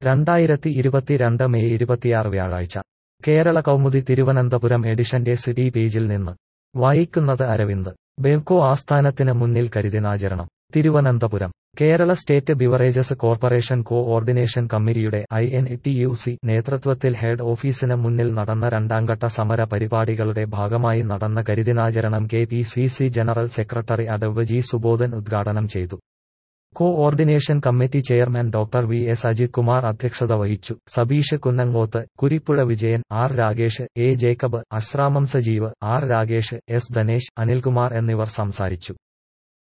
രണ്ടായിരത്തി ഇരുപത്തിരണ്ട് മെയ് ഇരുപത്തിയാറ് വ്യാഴാഴ്ച കേരള കൗമുദി തിരുവനന്തപുരം എഡിഷന്റെ സിറ്റി പേജിൽ നിന്ന് വായിക്കുന്നത് അരവിന്ദ് ബെവ്കോ ആസ്ഥാനത്തിന് മുന്നിൽ കരിദിനാചരണം Thiruvananthapuram Kerala state beverages corporation coordination കമ്മിറ്റിയുടെ I N T U C നേതൃത്വത്തിൽ ഹെഡ് ഓഫീസിന് മുന്നിൽ നടന്ന രണ്ടാംഘട്ട സമര പരിപാടികളുടെ ഭാഗമായി നടന്ന കരിദിനാചരണം K P C C general secretary adv G Subodhan ഉദ്ഘാടനം ചെയ്തു coordination committee chairman doctor V S Ajith Kumar അധ്യക്ഷത വഹിച്ചു Sabeesh Kunnangothu Kurippuzha Vijayan R Ragesh A Jacob Asramam Sajeev R Ragesh S Dhanesh Anilkumar എന്നിവർ സംസാരിച്ചു